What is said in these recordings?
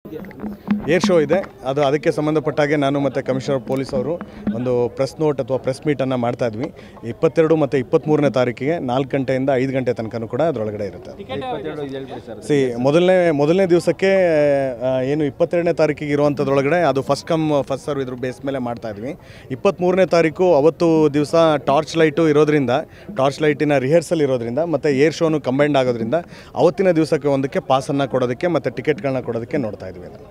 air show ಇದೆ ಅದು ಅದಕ್ಕೆ ಸಂಬಂಧಪಟ್ಟಾಗೆ ನಾನು ಮತ್ತು ಕಮಿಷನರ್ ಪೊಲೀಸ್ ಅವರು ಒಂದು ಪ್ರೆಸ್ ನೋಟ್ ಅಥವಾ ಪ್ರೆಸ್ ಮೀಟನ್ನು ಮಾಡ್ತಾ ಇದ್ವಿ ಇಪ್ಪತ್ತೆರಡು ಮತ್ತು ಇಪ್ಪತ್ತ್ಮೂರನೇ ತಾರೀಕಿಗೆ ನಾಲ್ಕು ಗಂಟೆಯಿಂದ ಐದು ಗಂಟೆ ತನಕನೂ ಕೂಡ ಅದರೊಳಗಡೆ ಇರುತ್ತೆ ಸಿ ಮೊದಲನೇ ಮೊದಲನೇ ದಿವಸಕ್ಕೆ ಆ, ಏನು ಇಪ್ಪತ್ತೆರಡನೇ ತಾರೀಕಿಗೆ ಇರುವಂಥದ್ರೊಳಗಡೆ ಅದು ಫಸ್ಟ್ ಕಮ್ ಫಸ್ಟ್ ಸರ್ವ್ ಇದ್ರ ಬೇಸ್ ಮೇಲೆ ಮಾಡ್ತಾ ಇದ್ವಿ ಇಪ್ಪತ್ತ್ಮೂರನೇ ತಾರೀಕು ಅವತ್ತು ದಿವಸ ಟಾರ್ಚ್ ಲೈಟು ಇರೋದ್ರಿಂದ ಟಾರ್ಚ್ ಲೈಟಿನ ರಿಹರ್ಸಲ್ ಇರೋದ್ರಿಂದ ಮತ್ತು ಏರ್ ಶೋನು ಕಂಬೈಂಡ್ ಆಗೋದ್ರಿಂದ ಅವತ್ತಿನ ದಿವಸಕ್ಕೆ ಒಂದಕ್ಕೆ ಪಾಸನ್ನು ಕೊಡೋದಕ್ಕೆ ಮತ್ತು ಟಿಕೆಟ್ಗಳನ್ನ ಕೊಡೋದಕ್ಕೆ ನೋಡ್ತಾ ಇದ್ವಿ ಅದನ್ನು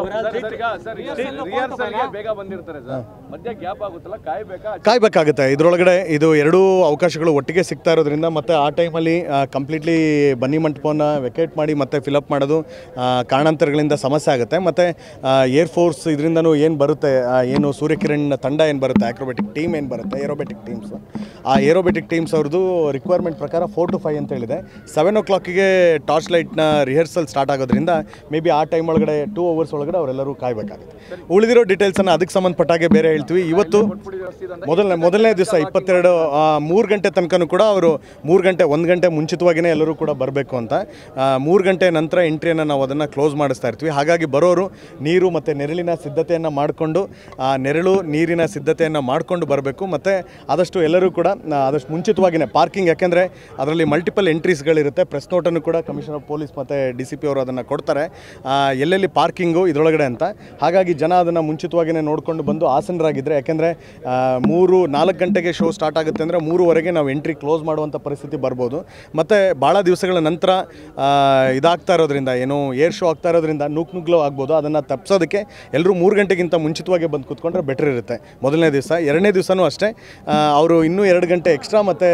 ರಿಹರ್ಸಲ್ಗೆ ಬೇಗ ಬಂದಿರ್ತಾರೆ ಸರ್ ಮಧ್ಯ ಗ್ಯಾಪ್ ಆಗುತ್ತಲ್ಲ ಕಾಯ್ಬೇಕಾ ಕಾಯ್ಬೇಕಾಗುತ್ತೆ ಇದರೊಳಗಡೆ ಇದು ಎರಡೂ ಅವಕಾಶಗಳು ಒಟ್ಟಿಗೆ ಸಿಗ್ತಾ ಇರೋದ್ರಿಂದ ಮತ್ತು ಆ ಟೈಮಲ್ಲಿ ಕಂಪ್ಲೀಟ್ಲಿ ಬನ್ನಿ ಮಂಟಪವನ್ನು ವೆಕೇಟ್ ಮಾಡಿ ಮತ್ತೆ ಫಿಲಪ್ ಮಾಡೋದು ಆ, ಕಾರಣಾಂತರಗಳಿಂದ ಸಮಸ್ಯೆ ಆಗುತ್ತೆ ಮತ್ತು ಏರ್ ಫೋರ್ಸ್ ಇದರಿಂದನೂ ಏನು ಬರುತ್ತೆ ಆ, ಏನು ಸೂರ್ಯಕಿರಣ್ ತಂಡ ಏನು ಬರುತ್ತೆ ಆಕ್ರೋಬೆಟಿಕ್ ಟೀಮ್ ಏನು ಬರುತ್ತೆ ಏರೋಬೆಟಿಕ್ ಟೀಮ್ಸ್ ಆ ಏರೋಬೆಟಿಕ್ ಟೀಮ್ಸ್ ಅವ್ರದ್ದು ರಿಕ್ವೈರ್ಮೆಂಟ್ ಪ್ರಕಾರ ಫೋರ್ ಟು ಫೈವ್ ಅಂತ ಹೇಳಿದೆ ಸೆವೆನ್ ಓ ಕ್ಲಾಕಿಗೆ ಟಾರ್ಚ್ ಲೈಟ್ನ ರಿಹರ್ಸಲ್ ಸ್ಟಾರ್ಟ್ ಆಗೋದ್ರಿಂದ ಮೇ ಬಿ ಆ ಟೈಮ್ ಒಳಗಡೆ ಟೂ ಅವರ್ಸ್ ಒಳಗಡೆ ಅವರೆಲ್ಲರೂ ಕಾಯ್ಬೇಕಾಗುತ್ತೆ ಉಳಿದಿರೋ ಡೀಟೇಲ್ಸನ್ನು ಅದಕ್ಕೆ ಸಂಬಂಧಪಟ್ಟಾಗೆ ಬೇರೆ ಹೇಳ್ತೀವಿ ಇವತ್ತು ಮೊದಲನೇ ಮೊದಲನೇ ದಿವಸ ಇಪ್ಪತ್ತೆರಡು ಮೂರು ಗಂಟೆ ತನಕನೂ ಕೂಡ ಅವರು ಮೂರು ಗಂಟೆ ಒಂದು ಗಂಟೆ ಮುಂಚಿತವಾಗಿಯೇ ಎಲ್ಲರೂ ಕೂಡ ಬರಬೇಕು ಅಂತ ಮೂರು ಗಂಟೆ ನಂತರ ಎಂಟ್ರಿಯನ್ನು ನಾವು ಅದನ್ನು ಕ್ಲೋಸ್ ಮಾಡಿಸ್ತಾ ಇರ್ತೀವಿ ಹಾಗಾಗಿ ಬರೋರು ನೀರು ಮತ್ತು ನೆರಳಿನ ಸಿದ್ಧತೆಯನ್ನು ಮಾಡಿಕೊಂಡು ಆ ನೆರಳು ನೀರಿನ ಸಿದ್ಧತೆಯನ್ನು ಮಾಡಿಕೊಂಡು ಬರಬೇಕು ಮತ್ತು ಆದಷ್ಟು ಎಲ್ಲರೂ ಕೂಡ ಆ, ಆದಷ್ಟು ಮುಂಚಿತವಾಗಿಯೇ ಪಾರ್ಕಿಂಗ್ ಯಾಕೆಂದರೆ ಅದರಲ್ಲಿ ಮಲ್ಟಿಪಲ್ ಎಂಟ್ರೀಸ್ಗಳಿರುತ್ತೆ ಪ್ರೆಸ್ ನೋಟನ್ನು ಕೂಡ ಕಮಿಷನರ್ ಪೊಲೀಸ್ ಮತ್ತು ಡಿ ಸಿ ಪಿ ಅವರು ಅದನ್ನು ಕೊಡ್ತಾರೆ ಆ, ಎಲ್ಲೆಲ್ಲಿ ಪಾರ್ಕಿಂಗು ಇದರೊಳಗಡೆ ಅಂತ ಹಾಗಾಗಿ ಜನ ಅದನ್ನು ಮುಂಚಿತವಾಗಿಯೇ ನೋಡಿಕೊಂಡು ಬಂದು ಆಸನರಾಗಿದ್ದರೆ ಯಾಕೆಂದರೆ ಮೂರು ನಾಲ್ಕು ಗಂಟೆಗೆ ಶೋ ಸ್ಟಾರ್ಟ್ ಆಗುತ್ತೆ ಅಂದರೆ ಮೂರುವರೆಗೆ ನಾವು ಎಂಟ್ರಿ ಕ್ಲೋಸ್ ಮಾಡುವಂಥ ಪರಿಸ್ಥಿತಿ ಬರ್ಬೋದು ಮತ್ತು ಭಾಳ ದಿವಸಗಳ ನಂತರ ಆ, ಇದಾಗ್ತಾ ಇರೋದ್ರಿಂದ ಏನು ಏರ್ ಶೋ ಆಗ್ತಾ ಇರೋದ್ರಿಂದ ನುಕ್ ನುಗ್ಲು ಆಗ್ಬೋದು ಅದನ್ನು ತಪ್ಪಿಸೋದಕ್ಕೆ ಎಲ್ಲರೂ ಮೂರು ಗಂಟೆಗಿಂತ ಮುಂಚಿತವಾಗಿ ಬಂದು ಕೂತ್ಕೊಂಡ್ರೆ ಬೆಟರ್ ಇರುತ್ತೆ ಮೊದಲನೇ ದಿವಸ ಎರಡನೇ ದಿವಸನೂ ಅಷ್ಟೇ ಅವರು ಇನ್ನೂ ಎರಡು ಗಂಟೆ ಎಕ್ಸ್ಟ್ರಾ ಮತ್ತು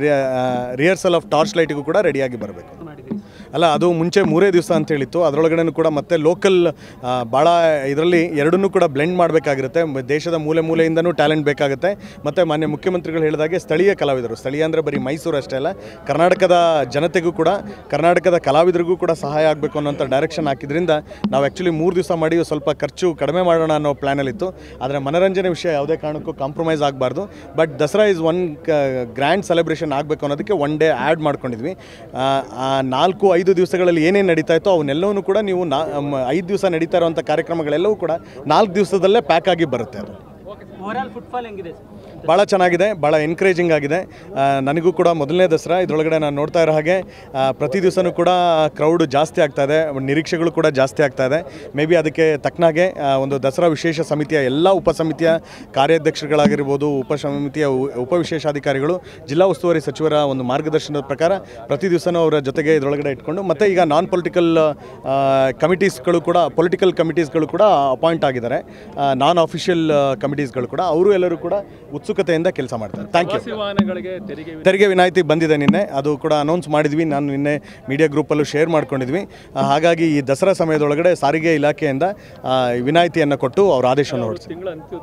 ರಿಹರ್ಸಲ್ ಆಫ್ ಟಾರ್ಚ್ ಲೈಟಿಗೂ ಕೂಡ ರೆಡಿಯಾಗಿ ಬರಬೇಕು ಅಲ್ಲ ಅದು ಮುಂಚೆ ಮೂರೇ ದಿವಸ ಅಂತ ಹೇಳಿತ್ತು ಅದರೊಳಗಡೆ ಕೂಡ ಮತ್ತೆ ಲೋಕಲ್ ಭಾಳ ಇದರಲ್ಲಿ ಎರಡನ್ನೂ ಕೂಡ ಬ್ಲೆಂಡ್ ಮಾಡಬೇಕಾಗಿರುತ್ತೆ ಮ- ದೇಶದ ಮೂಲೆ ಮೂಲೆಯಿಂದನೂ ಟ್ಯಾಲೆಂಟ್ ಬೇಕಾಗುತ್ತೆ ಮತ್ತು ಮಾನ್ಯ ಮುಖ್ಯಮಂತ್ರಿಗಳು ಹೇಳಿದಾಗೆ ಸ್ಥಳೀಯ ಕಲಾವಿದರು ಸ್ಥಳೀಯ ಅಂದರೆ ಬರೀ ಮೈಸೂರು ಅಷ್ಟೇ ಅಲ್ಲ ಕರ್ನಾಟಕದ ಜನತೆಗೂ ಕೂಡ ಕರ್ನಾಟಕದ ಕಲಾವಿದರಿಗೂ ಕೂಡ ಸಹಾಯ ಆಗಬೇಕು ಅನ್ನೋಂಥ ಡೈರೆಕ್ಷನ್ ಹಾಕಿದ್ರಿಂದ ನಾವು ಆ್ಯಕ್ಚುಲಿ ಮೂರು ದಿವಸ ಮಾಡಿ ಸ್ವಲ್ಪ ಖರ್ಚು ಕಡಿಮೆ ಮಾಡೋಣ ಅನ್ನೋ ಪ್ಲ್ಯಾನಲ್ಲಿತ್ತು ಆದರೆ ಮನೋರಂಜನೆ ವಿಷಯ ಯಾವುದೇ ಕಾರಣಕ್ಕೂ ಕಾಂಪ್ರಮೈಸ್ ಆಗಬಾರ್ದು but Dasara is one grand celebration ಆಗಬೇಕು ಅನ್ನೋದಕ್ಕೆ ಒನ್ ಡೇ ಆ್ಯಡ್ ಮಾಡ್ಕೊಂಡಿದ್ವಿ ಆ, ಆ ನಾಲ್ಕು ಐದು ದಿವಸಗಳಲ್ಲಿ ಏನೇನು ನಡೀತಾ ಇತ್ತೋ ಅವನ್ನೆಲ್ಲವೂ ಕೂಡ ನೀವು ನಾ ಐದು ದಿವಸ ನಡೀತಾ ಇರುವಂಥ ಕಾರ್ಯಕ್ರಮಗಳೆಲ್ಲವೂ ಕೂಡ ನಾಲ್ಕು ದಿವಸದಲ್ಲೇ ಪ್ಯಾಕ್ ಆಗಿ ಬರುತ್ತೆ ಅದು ಓವರಾಲ್ ಫುಟ್ಫಾಲ್ ಹೆಂಗಿದೆ ಸರ್ ಭಾಳ ಚೆನ್ನಾಗಿದೆ ಭಾಳ ಎನ್ಕರೇಜಿಂಗ್ ಆಗಿದೆ ಆ, ನನಗೂ ಕೂಡ ಮೊದಲನೇ ದಸರಾ ಇದರೊಳಗಡೆ ನಾನು ನೋಡ್ತಾ ಇರೋ ಹಾಗೆ ಆ, ಪ್ರತಿ ದಿವಸನೂ ಕೂಡ ಕ್ರೌಡ್ ಜಾಸ್ತಿ ಆಗ್ತಾ ಇದೆ ನಿರೀಕ್ಷೆಗಳು ಕೂಡ ಜಾಸ್ತಿ ಆಗ್ತಾ ಇದೆ ಮೇ ಬಿ ಅದಕ್ಕೆ ತಕ್ಕನಾಗೆ ಆ, ಒಂದು ದಸರಾ ವಿಶೇಷ ಸಮಿತಿಯ ಎಲ್ಲ ಉಪಸಮಿತಿಯ ಕಾರ್ಯಾಧ್ಯಕ್ಷರುಗಳಾಗಿರ್ಬೋದು ಉಪಸಮಿತಿಯ ಉ- ಉಪವಿಶೇಷಾಧಿಕಾರಿಗಳು ಜಿಲ್ಲಾ ಉಸ್ತುವಾರಿ ಸಚಿವರ ಒಂದು ಮಾರ್ಗದರ್ಶನದ ಪ್ರಕಾರ ಪ್ರತಿ ದಿವಸನೂ ಅವರ ಜೊತೆಗೆ ಇದರೊಳಗಡೆ ಇಟ್ಕೊಂಡು ಮತ್ತು ಈಗ ನಾನ್ ಪೊಲಿಟಿಕಲ್ ಕಮಿಟೀಸ್ಗಳು ಕೂಡ ಪೊಲಿಟಿಕಲ್ ಕಮಿಟೀಸ್ಗಳು ಕೂಡ ಅಪಾಯಿಂಟ್ ಆಗಿದ್ದಾರೆ ನಾನ್ ಅಫಿಷಿಯಲ್ ಕಮಿಟೀಸ್ಗಳು ಕೂಡ ಅವರು ಎಲ್ಲರೂ ಕೂಡ ಉತ್ಸುಕತೆಯಿಂದ ಕೆಲಸ ಮಾಡ್ತಾರೆ ಥ್ಯಾಂಕ್ ಯು ವಾಹನಗಳಿಗೆ ತೆರಿಗೆ ತೆರಿಗೆ ವಿನಾಯಿತಿ ಬಂದಿದೆ ನಿನ್ನೆ ಅದು ಕೂಡ ಅನೌನ್ಸ್ ಮಾಡಿದ್ವಿ ನಾನು ನಿನ್ನೆ ಮೀಡಿಯಾ ಗ್ರೂಪಲ್ಲೂ ಶೇರ್ ಮಾಡ್ಕೊಂಡಿದ್ವಿ ಆ, ಹಾಗಾಗಿ ಈ ದಸರಾ ಸಮಯದೊಳಗಡೆ ಸಾರಿಗೆ ಇಲಾಖೆಯಿಂದ ಆ, ವಿನಾಯಿತಿಯನ್ನು ಕೊಟ್ಟು ಅವ್ರ ಆದೇಶವನ್ನು ಹೊರಡಿಸಿ ತಿಂಗಳ ಅಂತ್ಯ